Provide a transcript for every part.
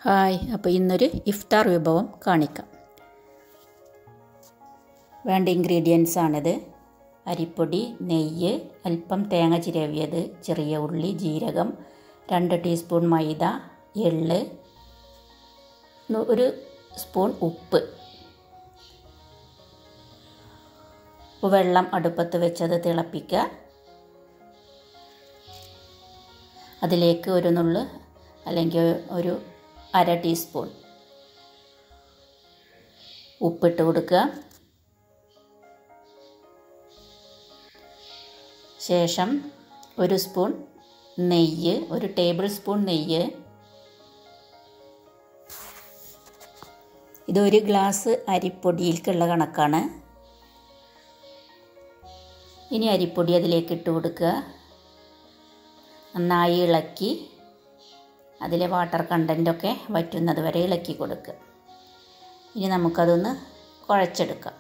hi അപ്പോൾ ഇന്നൊരു ഇഫ്താർ വിഭവം കാണിക്കാം വേണ്ട ഇൻഗ്രീഡിയൻസ് ആണിത് അരിപ്പൊടി നെയ്യ് അല്പം തേങ്ങ ചിരവിയത് ചെറിയ ഉള്ളി ജീരകം രണ്ട് ടീസ്പൂൺ മൈദ എള്ള് ന- ഒരു സ്പൂൺ ഉപ്പ് അപ്പോൾ വെള്ളം അടുപ്പത്ത് വെച്ചത് തിളപ്പിക്കുക അതിലേക്ക് ഒരു നുള്ള് അല്ലെങ്കിൽ ഒരു അര ടീസ്പൂൺ ഉപ്പിട്ട് കൊടുക്കുക ശേഷം ഒരു സ്പൂൺ നെയ്യ് ഒരു ടേബിൾ സ്പൂൺ നെയ്യ് ഇതൊരു ഗ്ലാസ് അരിപ്പൊടിയിലേക്കുള്ള കണക്കാണ് ഇനി അരിപ്പൊടി അതിലേക്ക് ഇട്ട് കൊടുക്കുക നന്നായി ഇളക്കി അതിലെ വാട്ടർ കണ്ടൻറ്റൊക്കെ വറ്റുന്നത് വരെ ഇളക്കി കൊടുക്കുക ഇനി നമുക്കതൊന്ന് കുഴച്ചെടുക്കാം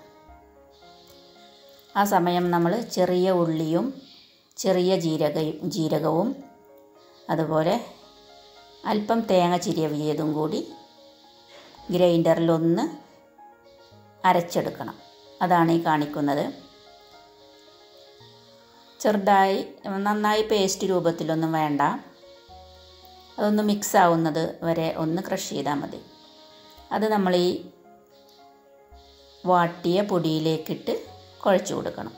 ആ സമയം നമ്മൾ ചെറിയ ഉള്ളിയും ചെറിയ ജീരക ജീരകവും അതുപോലെ അല്പം തേങ്ങ ചിരവിയതും കൂടി ഗ്രൈൻഡറിലൊന്ന് അരച്ചെടുക്കണം അതാണ് ഈ കാണിക്കുന്നത് ചെറുതായി നന്നായി പേസ്റ്റ് രൂപത്തിലൊന്നും വേണ്ട അതൊന്ന് മിക്സ് ആവുന്നത് വരെ ഒന്ന് ക്രഷ് ചെയ്താൽ മതി അത് നമ്മൾ ഈ വാട്ടിയ പൊടിയിലേക്കിട്ട് കുഴച്ച് കൊടുക്കണം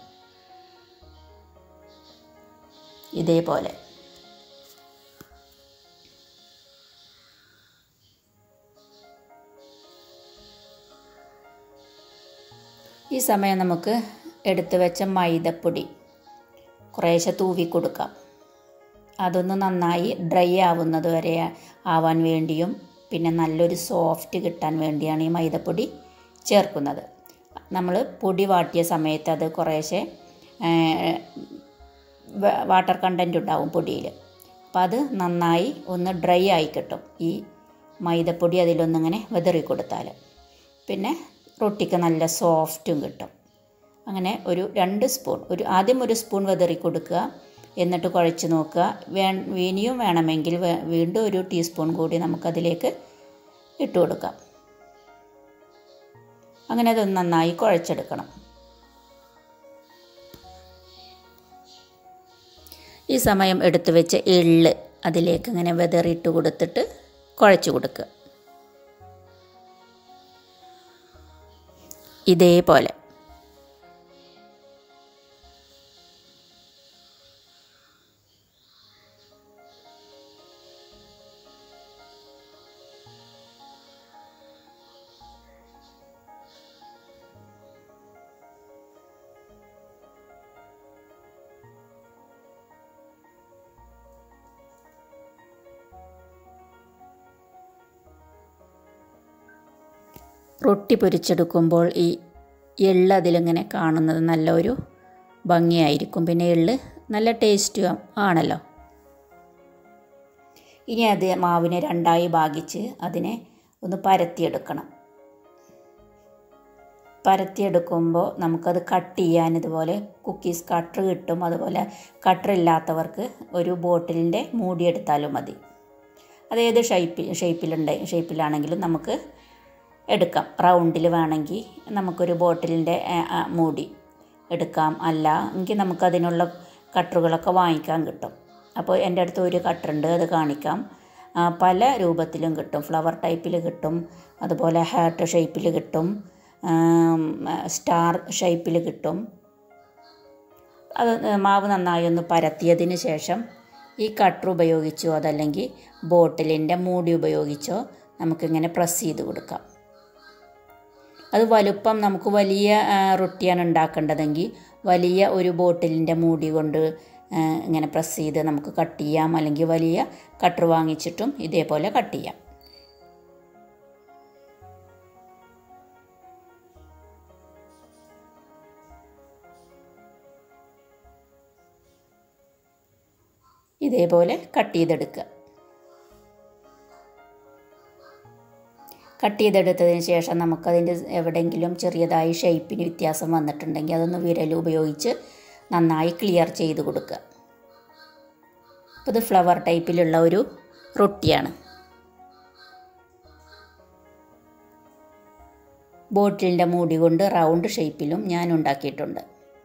ഇതേപോലെ ഈ സമയം നമുക്ക് എടുത്തു വെച്ച മൈദപ്പൊടി കുറേശ്ശെ തൂവി കൊടുക്കാം അതൊന്ന് നന്നായി ഡ്രൈ ആവുന്നത് വരെ ആവാൻ വേണ്ടിയും പിന്നെ നല്ലൊരു സോഫ്റ്റ് കിട്ടാൻ വേണ്ടിയാണ് ഈ മൈദപ്പൊടി ചേർക്കുന്നത് നമ്മൾ പൊടി വാട്ടിയ സമയത്ത് അത് കുറേശ്ശെ വാട്ടർ കണ്ടൻറ്റ് ഉണ്ടാവും പൊടിയിൽ അപ്പോൾ അത് നന്നായി ഒന്ന് ഡ്രൈ ആയി കിട്ടും ഈ മൈദപ്പൊടി അതിലൊന്നിങ്ങനെ വെതറി കൊടുത്താൽ പിന്നെ റൊട്ടിക്ക് നല്ല സോഫ്റ്റും കിട്ടും അങ്ങനെ ഒരു രണ്ട് സ്പൂൺ ഒരു ആദ്യം ഒരു സ്പൂൺ വെതറി കൊടുക്കുക എന്നിട്ട് കുഴച്ച് നോക്കുക വേ ഇനിയും വേണമെങ്കിൽ വേ- വീണ്ടും ഒരു ടീസ്പൂൺ കൂടി നമുക്കതിലേക്ക് ഇട്ട് കൊടുക്കാം അങ്ങനെ അതൊന്ന് നന്നായി കുഴച്ചെടുക്കണം ഈ സമയം എടുത്തു വെച്ച എള്ള് അതിലേക്ക് ഇങ്ങനെ വെതറിയിട്ട് കൊടുത്തിട്ട് കുഴച്ച് കൊടുക്കുക ഇതേപോലെ റൊട്ടി പൊരിച്ചെടുക്കുമ്പോൾ ഈ എള്ള് അതിലിങ്ങനെ കാണുന്നത് നല്ലൊരു ഭംഗിയായിരിക്കും പിന്നെ എള്ള് നല്ല ടേസ്റ്റും ആണല്ലോ ഇനി അത് മാവിനെ രണ്ടായി ഭാഗിച്ച് അതിനെ ഒന്ന് പരത്തിയെടുക്കണം പരത്തിയെടുക്കുമ്പോൾ നമുക്കത് കട്ട് ചെയ്യാൻ ഇതുപോലെ കുക്കീസ് കട്ടർ കിട്ടും അതുപോലെ കട്ടർ ഇല്ലാത്തവർക്ക് ഒരു ബോട്ടിലിൻ്റെ മൂടിയെടുത്താലും മതി അത് ഏത് ഷേപ്പിൽ ഷേപ്പിലുണ്ട് ഷേപ്പിലാണെങ്കിലും നമുക്ക് എടുക്കാം റൗണ്ടിൽ വേണമെങ്കിൽ നമുക്കൊരു ബോട്ടിലിൻ്റെ മൂടി എടുക്കാം അല്ല എങ്കിൽ നമുക്കതിനുള്ള കട്ടറുകളൊക്കെ വാങ്ങിക്കാൻ കിട്ടും അപ്പോൾ എൻ്റെ അടുത്ത് ഒരു കട്ടറുണ്ട് അത് കാണിക്കാം ആ, പല രൂപത്തിലും കിട്ടും ഫ്ലവർ ടൈപ്പിൽ കിട്ടും അതുപോലെ ഹാർട്ട് ഷേപ്പിൽ കിട്ടും ആം, സ്റ്റാർ ഷേപ്പിൽ കിട്ടും അത് മാവ് നന്നായി ഒന്ന് പരത്തിയതിന് ശേഷം ഈ കട്ടർ ഉപയോഗിച്ചോ അതല്ലെങ്കിൽ ബോട്ടിലിൻ്റെ മൂടി ഉപയോഗിച്ചോ നമുക്കിങ്ങനെ പ്രസ് ചെയ്ത് കൊടുക്കാം അത് വലുപ്പം നമുക്ക് വലിയ ആ, റൊട്ടിയാണ് ഉണ്ടാക്കേണ്ടതെങ്കിൽ വലിയ ഒരു ബോട്ടിലിൻ്റെ മൂടി കൊണ്ട് ആ, ഇങ്ങനെ പ്രസ് ചെയ്ത് നമുക്ക് കട്ട് ചെയ്യാം അല്ലെങ്കിൽ വലിയ കട്ടർ വാങ്ങിച്ചിട്ടും ഇതേപോലെ കട്ട് ചെയ്യാം ഇതേപോലെ കട്ട് ചെയ്തെടുക്കുക കട്ട് ചെയ്തെടുത്തതിന് ശേഷം നമുക്കതിൻ്റെ എവിടെയെങ്കിലും ചെറിയതായി ഷേപ്പിന് വ്യത്യാസം വന്നിട്ടുണ്ടെങ്കിൽ അതൊന്ന് വിരൽ ഉപയോഗിച്ച് നന്നായി ക്ലിയർ ചെയ്ത് കൊടുക്കുക അപ്പോൾ ഇത് ഫ്ലവർ ടൈപ്പിലുള്ള ഒരു റൊട്ടിയാണ് ബോട്ടിലിൻ്റെ മൂടി കൊണ്ട് റൗണ്ട് ഷേപ്പിലും ഞാൻ ഉണ്ടാക്കിയിട്ടുണ്ട്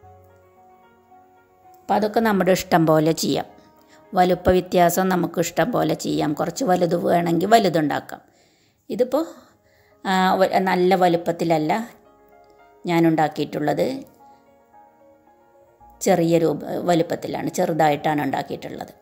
അപ്പോൾ അതൊക്കെ നമ്മുടെ ഇഷ്ടം പോലെ ചെയ്യാം വലുപ്പ വ്യത്യാസം നമുക്ക് ഇഷ്ടം പോലെ ചെയ്യാം കുറച്ച് വലുത് വേണമെങ്കിൽ വലുതുണ്ടാക്കാം ഇതിപ്പോൾ ആ, വ- നല്ല വലുപ്പത്തിലല്ല ഞാൻ ഉണ്ടാക്കിയിട്ടുള്ളത് ചെറിയ രൂപ വലുപ്പത്തിലാണ് ചെറുതായിട്ടാണ് ഉണ്ടാക്കിയിട്ടുള്ളത്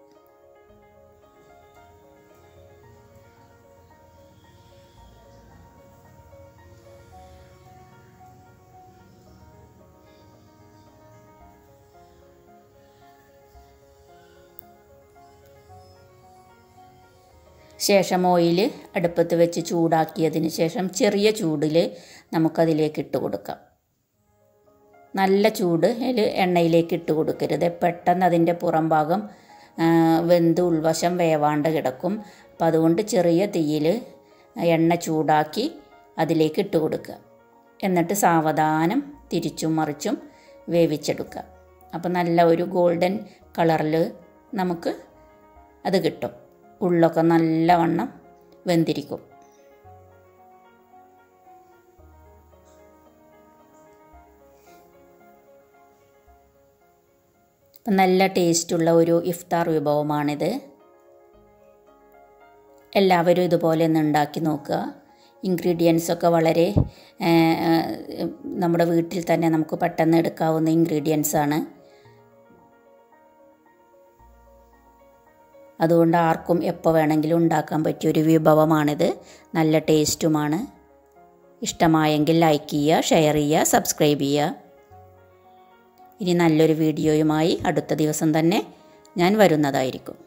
ശേഷം ഓയിൽ അടുപ്പത്ത് വെച്ച് ചൂടാക്കിയതിന് ശേഷം ചെറിയ ചൂടിൽ നമുക്കതിലേക്ക് ഇട്ട് കൊടുക്കാം നല്ല ചൂട് അതിൽ എണ്ണയിലേക്ക് ഇട്ട് കൊടുക്കരുത് പെട്ടെന്ന് അതിൻ്റെ പുറം ഭാഗം ആ, വെന്ത് ഉൾവശം വേവാണ്ട് കിടക്കും അപ്പം അതുകൊണ്ട് ചെറിയ തീയിൽ എണ്ണ ചൂടാക്കി അതിലേക്ക് ഇട്ട് കൊടുക്കുക എന്നിട്ട് സാവധാനം തിരിച്ചും മറിച്ചും വേവിച്ചെടുക്കുക അപ്പം നല്ല ഒരു ഗോൾഡൻ കളറിൽ നമുക്ക് അത് കിട്ടും ഉള്ളൊക്കെ നല്ലവണ്ണം വെന്തിരിക്കും അപ്പം നല്ല ടേസ്റ്റുള്ള ഒരു ഇഫ്താർ വിഭവമാണിത് എല്ലാവരും ഇതുപോലെ ഒന്ന് ഉണ്ടാക്കി നോക്കുക ഇൻഗ്രീഡിയൻസ് ഒക്കെ വളരെ ആ, ആ, നമ്മുടെ വീട്ടിൽ തന്നെ നമുക്ക് പെട്ടെന്ന് എടുക്കാവുന്ന ഇൻഗ്രീഡിയൻസ് ആണ് അതുകൊണ്ട് ആർക്കും എപ്പോൾ വേണമെങ്കിലും ഉണ്ടാക്കാൻ പറ്റിയൊരു വിഭവമാണിത് നല്ല ടേസ്റ്റുമാണ് ഇഷ്ടമായെങ്കിൽ ലൈക്ക് ചെയ്യുക ഷെയർ ചെയ്യുക സബ്സ്ക്രൈബ് ചെയ്യുക ഇനി നല്ലൊരു വീഡിയോയുമായി അടുത്ത ദിവസം തന്നെ ഞാൻ വരുന്നതായിരിക്കും